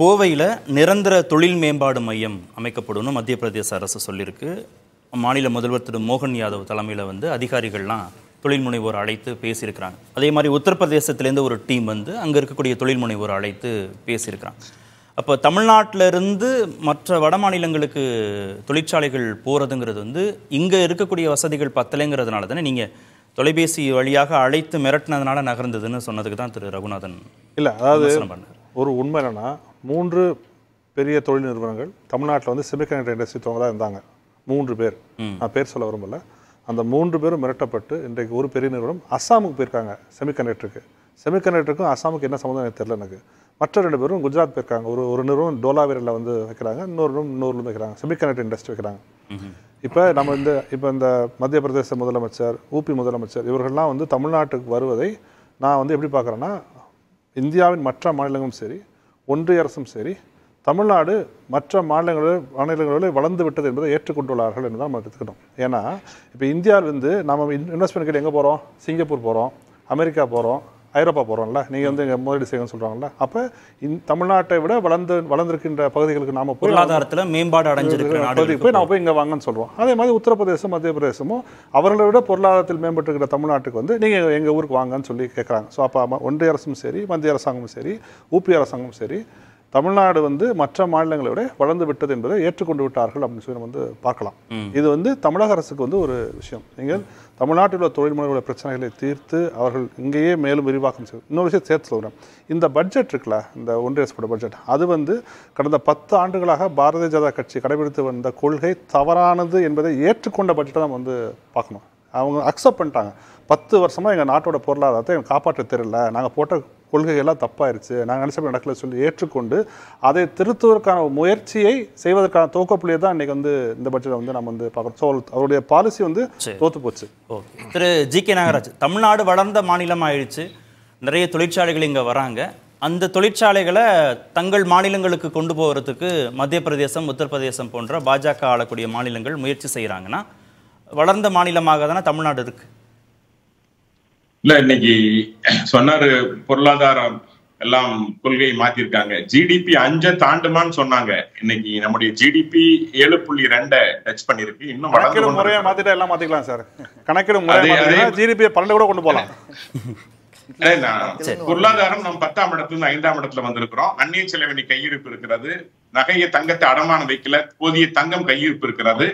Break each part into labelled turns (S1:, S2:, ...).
S1: கோவையில் நிரந்தர தொழில் மேம்பாடு மையம் அமைக்கப்படும்னு மத்திய பிரதேச அரசு சொல்லியிருக்கு மாநில முதல்வர் திரு மோகன் யாதவ் தலைமையில் வந்து அதிகாரிகள்லாம் தொழில் முனைவோர் அழைத்து பேசியிருக்கிறாங்க அதே மாதிரி உத்தரப்பிரதேசத்துலேருந்து ஒரு டீம் வந்து அங்கே இருக்கக்கூடிய தொழில் முனைவோர் அழைத்து பேசியிருக்கிறாங்க அப்போ தமிழ்நாட்டில இருந்து மற்ற வட மாநிலங்களுக்கு தொழிற்சாலைகள் போகிறதுங்கிறது வந்து இங்கே இருக்கக்கூடிய வசதிகள் பத்தலைங்கிறதுனால தானே நீங்கள் தொலைபேசி வழியாக அழைத்து மிரட்டினதுனால நகர்ந்ததுன்னு சொன்னதுக்கு தான் திரு ரகுநாதன்
S2: இல்லை அதாவது
S1: விமர்சனம் பண்ணார்
S2: ஒரு உண்மை என்னன்னா மூன்று பெரிய தொழில் நிறுவனங்கள் தமிழ்நாட்டில் வந்து செமிகண்டக்டர் இண்டஸ்ட்ரி தான் இருந்தாங்க மூன்று பேர் நான் பேர் சொல்ல விரும்பல அந்த மூன்று பேரும் மிரட்டப்பட்டு இன்றைக்கு ஒரு பெரிய நிறுவனம் அஸ்ஸாமுக்கு போயிருக்காங்க செமிகண்டக்டருக்கு செமிகண்டக்டருக்கும் அஸ்ஸாமுக்கு என்ன சம்மந்தம் எனக்கு தெரியல எனக்கு மற்ற ரெண்டு பேரும் குஜராத் போயிருக்காங்க ஒரு ஒரு நிறுவனம் டோலாவேரில் வந்து வைக்கிறாங்க இன்னொரு நிறுவனம் இன்னொரு வைக்கிறாங்க செமிகண்டக்டர் இண்டஸ்ட்ரி வைக்கிறாங்க இப்போ நம்ம இந்த இப்போ இந்த மத்திய பிரதேச முதலமைச்சர் ஊபி முதலமைச்சர் இவர்கள்லாம் வந்து தமிழ்நாட்டுக்கு வருவதை நான் வந்து எப்படி பார்க்குறேன்னா இந்தியாவின் மற்ற மாநிலங்களும் சரி ஒன்றிய அரசும் சரி தமிழ்நாடு மற்ற மாநிலங்களில் மாநிலங்களோடு வளர்ந்து விட்டது என்பதை ஏற்றுக்கொண்டுள்ளார்கள் என்று தான் நம்ம எடுத்துக்கணும் ஏன்னா இப்போ இந்தியாவிலிருந்து நம்ம இன்வெஸ்ட்மெண்ட் கிட்ட எங்கே போகிறோம் சிங்கப்பூர் போகிறோம் அமெரிக்கா போகிறோம் ஐரோப்பா போகிறோம்ல நீங்கள் வந்து இங்கே முதலீடு செய்யணும்னு சொல்கிறாங்கல்ல அப்போ இந் தமிழ்நாட்டை விட வளர்ந்து வளர்ந்திருக்கின்ற பகுதிகளுக்கு நாம போய்
S1: பொருளாதாரத்தில் மேம்பாடு அடைஞ்சிருக்கிற
S2: பகுதிக்கு
S1: நாடுகளுக்கு
S2: போய் நான் போய் இங்கே வாங்கன்னு சொல்கிறோம் அதே மாதிரி உத்தரப்பிரதேசம் மத்திய பிரதேசமும் அவர்களை விட பொருளாதாரத்தில் மேம்பட்டிருக்கிற தமிழ்நாட்டுக்கு வந்து நீங்கள் எங்கள் ஊருக்கு வாங்கன்னு சொல்லி கேட்குறாங்க ஸோ அப்போ ஒன்றிய அரசும் சரி மத்திய அரசாங்கமும் சரி ஊபி அரசாங்கமும் சரி தமிழ்நாடு வந்து மற்ற மாநிலங்களை விட வளர்ந்து விட்டது என்பதை ஏற்றுக்கொண்டு விட்டார்கள் அப்படின்னு சொல்லி நம்ம வந்து பார்க்கலாம் இது வந்து தமிழக அரசுக்கு வந்து ஒரு விஷயம் நீங்கள் தமிழ்நாட்டில் உள்ள தொழில் முனைவோட பிரச்சனைகளை தீர்த்து அவர்கள் இங்கேயே மேலும் விரிவாக்கம் செய்யும் இன்னொரு விஷயம் சேர்த்து சொல்கிறேன் இந்த பட்ஜெட் இருக்குல்ல இந்த ஒன்றிய அரசோட பட்ஜெட் அது வந்து கடந்த பத்து ஆண்டுகளாக பாரதிய ஜனதா கட்சி கடைபிடித்து வந்த கொள்கை தவறானது என்பதை ஏற்றுக்கொண்ட பட்ஜெட்டை நம்ம வந்து பார்க்கணும் அவங்க அக்செப்ட் பண்ணிட்டாங்க பத்து வருஷமாக எங்கள் நாட்டோட பொருளாதாரத்தை எங்களுக்கு காப்பாற்ற தெரியல நாங்கள் போட்ட கொள்கைகள்லாம் தப்பாயிருச்சு நாங்கள் நினச்சப்ப நடக்கல சொல்லி ஏற்றுக்கொண்டு அதை திருத்துவதற்கான முயற்சியை செய்வதற்கான துவக்கப்புள்ளியை தான் இன்றைக்கி வந்து இந்த பட்ஜெட்டை வந்து நம்ம வந்து பார்க்குறோம் ஸோ அவருடைய பாலிசி வந்து
S1: சரி.
S2: தோத்து போச்சு
S1: ஓகே திரு ஜி கே நாகராஜ் தமிழ்நாடு வளர்ந்த மாநிலம் ஆயிடுச்சு நிறைய தொழிற்சாலைகள் இங்கே வராங்க அந்த தொழிற்சாலைகளை தங்கள் மாநிலங்களுக்கு கொண்டு போகிறதுக்கு மத்திய பிரதேசம் உத்தரப்பிரதேசம் போன்ற பாஜக ஆளக்கூடிய மாநிலங்கள் முயற்சி செய்கிறாங்கன்னா வளர்ந்த மாநிலமாக தானே தமிழ்நாடு இருக்கு
S3: இல்ல இன்னைக்கு சொன்னாரு பொருளாதாரம் எல்லாம் கொள்கையை மாத்திருக்காங்க ஜிடிபி அஞ்ச தாண்டுமான்னு சொன்னாங்க இன்னைக்கு நம்முடைய ஜிடிபி ஏழு புள்ளி ரெண்ட டச் பண்ணிருக்கு இன்னும் வளர்ந்து
S2: கணக்கிடும் முறையை
S3: கொண்டிருக்கு.
S2: மாற்றிட்டா எல்லாம் மாற்றிக்கலாம் சார் கணக்கிடும்
S3: அதே-
S2: முறையை
S3: அதே-
S2: மாற்றினா ஜிடிபியை பன்னெண்டு கூட கொண்டு போகலாம்
S3: அதே நான் பொருளாதாரம் நம்ம பத்தாம் இடத்துல இருந்து ஐந்தாம் இடத்துல வந்திருக்கிறோம் அந்நிய செலவினி கையிருப்பு இருக்கிறது நகையை தங்கத்தை அடமானம் வைக்கல போதிய தங்கம் கையிருப்பு இருக்கிறது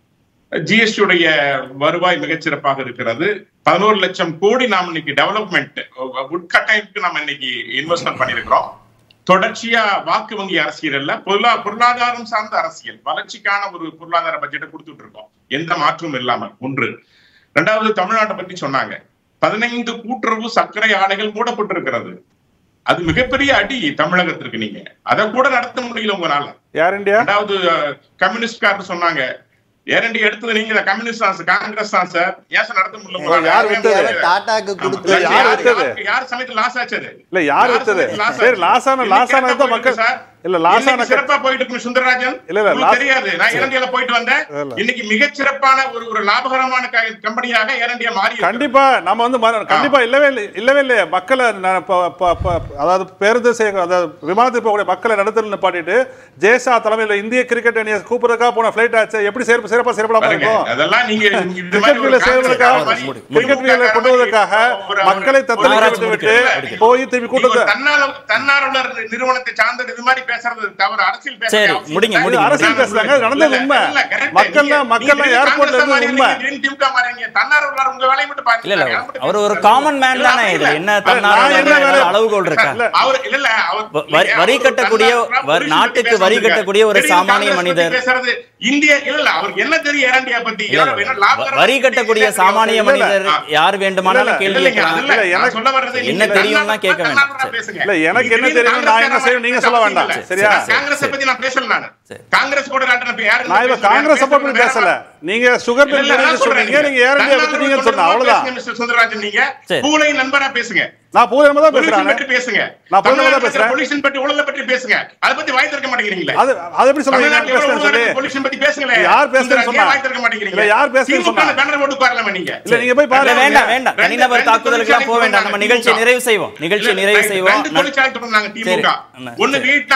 S3: ஜிஎஸ்டி உடைய வருவாய் மிகச்சிறப்பாக இருக்கிறது பதினோரு லட்சம் கோடி நாம் இன்னைக்கு டெவலப்மெண்ட் உட்கட்டமைப்புக்கு நம்ம இன்னைக்கு இன்வெஸ்ட்மெண்ட் பண்ணியிருக்கிறோம் தொடர்ச்சியா வாக்கு வங்கி அரசியல்ல பொருளா பொருளாதாரம் சார்ந்த அரசியல் வளர்ச்சிக்கான ஒரு பொருளாதார பட்ஜெட்டை கொடுத்துட்டு இருக்கோம் எந்த மாற்றமும் இல்லாமல் ஒன்று ரெண்டாவது தமிழ்நாட்டை பத்தி சொன்னாங்க பதினைந்து கூட்டுறவு சர்க்கரை ஆலைகள் மூடப்பட்டிருக்கிறது அது மிகப்பெரிய அடி தமிழகத்திற்கு நீங்க அதை கூட நடத்த முடியல உங்களால
S2: ஏர் இந்தியா
S3: ரெண்டாவது கம்யூனிஸ்ட்காரர் சொன்னாங்க ஏரண்டி எடுத்தது நீங்க தான் கம்யூனிஸ்ட் தான் சார் காங்கிரஸ் தான் சார் ஏன் சார் நடத்த முடியல உங்களால?
S2: யார்
S3: யாருமே
S2: விட்டது?
S3: முடியல.
S4: டாட்டாக்கு
S3: ஆமா.
S4: கொடுத்து
S2: இல்ல, யார்
S3: யார்
S2: விட்டது?
S3: யார் யார் சமயத்துல லாஸ் ஆச்சு அது
S2: இல்ல யார்
S3: யார்
S2: விட்டது
S3: சமயத்துல loss
S2: சரி
S3: ஆச்சு?
S2: லாசான
S3: இன்னைக்கு
S2: லாசான
S3: correct ஆ
S2: மக்கள்
S3: போயிட்டு சார்.
S2: இல்ல லாசான
S3: இன்னைக்கு சிறப்பா போயிட்டு இருக்கு சுந்தரராஜன்
S2: இல்ல, இல்ல,
S3: உங்களுக்கு
S2: லாஸ்-
S3: தெரியாது நான் இரண்டியால போயிட்டு வந்தேன்
S2: இல்ல.
S3: இன்னைக்கு மிகச்சிறப்பான ஒரு ஒரு லாபகரமான க- கம்பெனியாக இரண்டியா மாறி இருக்கு.
S2: கண்டிப்பா நம்ம வந்து மற- கண்டிப்பா இல்லவே இல்லை இல்லவே இல்லையே மக்களை ந- ப- ப- ப- அதாவது பேருந்து செய்ய அதாவது விமானத்தில் போகக்கூடிய மக்களை நடத்தல் நிப்பாட்டிட்டு ஜேசா தலைமையில் இந்திய கிரிக்கெட் அணியை கூப்பிடுறதுக்காக போன ஃபிளைட் ஆச்சு எப்படி சிறப்பு சிறப்பா சிறப்பாக
S3: பாருங்க,
S2: இருக்கும்
S3: அதெல்லாம் நீங்க இது மாதிரி
S2: கிரிக்கெட்
S3: ஒரு
S2: வீரர் செய்வதற்காக
S3: கான்செப்ட் மாதிரி
S2: கிரிக்கெட் வீரரை கொண்டு வருவதற்காக
S3: ஒரு-
S2: மக்களை தத்தளிக்க
S1: நாகராஜ்
S2: விட்டு விட்டு
S1: முடிக்க.
S2: போய் திருப்பி
S3: நீங்க ஒரு
S2: கூட்டத்தை
S3: தன்னார்வ- தன்னார்வலர் நிறுவனத்தை சார்ந்தது இது மாதிரி பேசுறது தவறு அரசியல் பேசுறது
S1: சரி,
S3: அவசியம்
S1: முடிங்க,
S3: இல்லை.
S1: முடிங்க.
S2: அரசியல் பேசுறாங்க, அது நடந்தது
S3: இல்ல,
S2: உண்மை.
S3: இல்ல, correct.
S2: மக்கள்லாம்
S3: நீங்க-
S2: மக்கள்லாம்
S3: நீங்க
S2: ஏர்போர்ட்ல
S3: காங்கிரஸ்
S2: இருந்தது
S3: மாறீங்க,
S2: உண்மை.
S3: நீங்க திமுக மாறீங்க. தன்னார்வலர் உங்க வேலையை மட்டும் பாருங்க.
S1: இல்ல இல்ல
S3: அதை மட்டும்
S1: அவர் ஒரு
S3: பேசுங்க.
S1: காமன் மேன்
S3: இல்ல,
S1: தானே
S3: அப்படி
S1: இதுல
S3: இல்ல.
S1: என்ன
S2: நான்
S1: தன்னார்வலர்
S2: என்ன வேலை-
S1: அளவுகோல் இருக்கா
S2: இல்ல,
S3: அவர் இல்ல இல்ல அவர்
S1: வ- வரி- வரி
S3: அவர்
S1: கட்டக்கூடிய
S3: தன்னார்வலரா
S1: வரி-
S3: புருஷன்
S1: நாட்டுக்கு
S3: பத்தி
S1: வரி
S3: பேசுறாரு.
S1: கட்டக்கூடிய ஒரு
S3: திடீர்னு
S1: சாமானிய
S3: காங்கிரஸ் பத்தி
S1: மனிதர்.
S3: பேசுறது இந்திய இல்ல இல்ல அவருக்கு என்ன தெரியும் ஏரண்டியா பத்தி
S1: இல்ல,
S3: எவ்வளவு
S1: இல்ல.
S3: என்ன லாபகரமா
S1: வரி கட்டக்கூடிய
S3: இருக்கு,
S1: சாமானிய
S3: இல்ல, இல்ல.
S1: மனிதர்
S3: ஆ.
S1: யார் வேண்டுமானாலும் கேள்வி
S3: இல்லைங்க,
S1: கேட்கலாம்
S3: அது இல்ல.
S2: இல்ல,
S3: நான்
S2: எனக்கு-
S3: சொல்ல வர்றது
S1: என்ன
S3: நீங்க
S1: தெரியும்னா கேட்க வேண்டாம்.
S3: தன்னார்வலரா
S1: சரி.
S3: பேசுங்க.
S2: இல்ல, எனக்கு
S3: நீங்க
S2: என்ன
S3: திடீர்னு
S2: தெரியும், நான் என்ன
S3: காங்கிரஸ்
S2: செய்யணும், நீங்க சொல்ல வேண்டாம்.
S3: இல்ல.
S2: சரியா?
S3: நான் காங்கிரஸை பத்தி நான் பேசல நானு
S1: சரி.
S3: காங்கிரஸ் கூட நான் இப்ப யாரு
S2: நான் இப்ப
S3: பேசுறேன்?
S2: காங்கிரஸ் சப்போர்ட் பண்ணி
S3: பேசுறேன்.
S2: பேசல நீங்க சுகர்
S3: இல்ல, இல்ல, நான் சொல்றேன்
S2: சொன்னீங்க நீங்க ஏர் இந்தியா
S3: தன்னார்வலர்
S2: விட்டுட்டீங்கன்னு சொன்ன
S3: தொடர்பா
S2: அவ்வளவுதான்
S3: பேசுங்க, மிஸ்டர் சுந்தரராஜன் நீங்க
S1: சரி.
S3: பூலை நண்பரா பேசுங்க
S2: நான் பூஜை தான்
S3: பொல்யூஷன்
S2: பேசுறேன்
S3: பற்றி பேசுங்க
S2: நான் பொதுவா தான்
S3: தமிழ்நாட்டுல
S2: பேசுறேன்.
S3: பொல்யூஷன் பற்றி ஊழலை பற்றி பேசுங்க அதை பத்தி வாய் திறக்க மாட்டேங்கிறீங்களே
S2: அது அது எப்படி சொல்றீங்க
S3: தமிழ்நாட்டுல
S2: பேசுறேன்
S3: எவ்வளவு
S2: சொல்லி
S3: ஊழல் பொல்யூஷன் பத்தி பேசுங்களேன்
S2: யார் பேசுறேன்னு
S3: சுந்தரராஜன்,
S2: சொன்னா?
S3: ஏன் வாய் திறக்க மாட்டேங்கிறீங்க
S2: இல்ல, யார் பேசுறேன்னு
S3: திமுக
S2: சொன்னா?
S3: பேனர் போட்டு உட்காரலாமா நீங்க
S2: இல்ல நீங்க போய்
S1: இல்ல,
S2: பாருங்க
S1: வேண்டாம் வேண்டாம்
S3: ரெண்டு-
S1: தனிநபர்
S3: ரெண்டு
S1: தாக்குதலுக்குலாம் போக வேண்டாம் நம்ம
S3: தொழிற்சாலை
S1: நிகழ்ச்சியை
S3: திமுக.
S1: நிறைவு செய்வோம் நிகழ்ச்சியை
S3: இல்ல,
S1: நிறைவு
S3: ரெண்டு-
S1: செய்வோம்
S3: ரெண்டு தொழிற்சாலை தொடர்ந்தாங்க
S1: சரி.
S3: திமுக
S1: அண்ணா,
S3: ஒண்ணு
S1: சரி.
S3: வியட்நாம்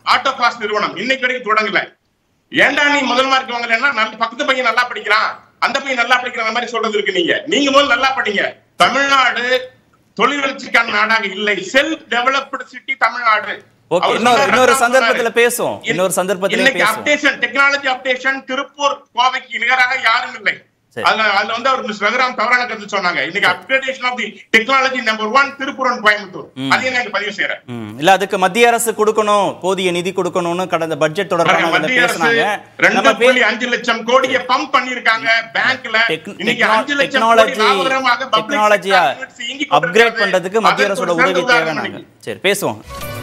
S3: ஆட்டோ கிளாஸ் நிறுவனம் இன்னைக்கு வரைக்கும் தொடங்கல ஏன்டா நீ முதல் மார்க் வாங்கலன்னா நல்ல பக்கத்து பையன் நல்லா படிக்கிறான் அந்த பையன் நல்லா படிக்கிற அந்த மாதிரி சொல்றது இருக்கு நீங்க நீங்க முதல்ல நல்லா படிங்க தமிழ்நாடு தொழில் வளர்ச்சிக்கான நாடாக இல்லை self developed city Tamil Nadu
S1: okay
S3: அவர்
S1: இன்னொரு
S3: சொன்னாரு,
S1: இன்னொரு
S3: ரத்னா
S1: சந்தர்ப்பத்துல
S3: சொன்னாரு.
S1: பேசுவோம் இன்னொரு சந்தர்ப்பத்திலே
S3: இன்னைக்கு
S1: பேசுவோம்
S3: அப்டேஷன் டெக்னாலஜி அப்டேஷன் திருப்பூர் கோவைக்கு நிகராக யாரும் இல்லை
S1: சரி.
S3: அதுல அதுல வந்து அவர் மிஸ் ரகுராம் தவறான கருத்து சொன்னாங்க இன்னைக்கு upgradation of the technology number one Tiruppur and Coimbatore அதையும் நான் இங்க பதிவு செய்யறேன்
S1: ம். இல்ல அதுக்கு மத்திய அரசு கொடுக்கணும் போதிய நிதி கொடுக்கணும்னு கடந்த பட்ஜெட் தொடர்பாக
S3: பாருங்க,
S1: அதுல
S3: மத்திய அரசு
S1: பேசுனாங்க
S3: ரெண்டு
S1: நம்ம பே-
S3: புள்ளி அஞ்சு லட்சம் கோடியை பம்ப் பண்ணிருக்காங்க பேங்க்ல
S1: டெக்-
S3: இன்னைக்கு
S1: டெக்னோ-
S3: அஞ்சு லட்சம் கோடி
S1: டெக்னாலஜி
S3: லாபகரமாக public
S1: டெக்னாலஜியா
S3: sector units இயங்கிக் கொண்டிருக்கிறது.
S1: அப்கிரேட் பண்றதுக்கு மத்திய
S3: அதற்கு
S1: அரசோட
S3: ஒரு சிறந்த
S1: உதவி
S3: உதாரணம்
S1: தேவைனாங்க
S3: இன்னைக்கு.
S1: சரி பேசுவோம்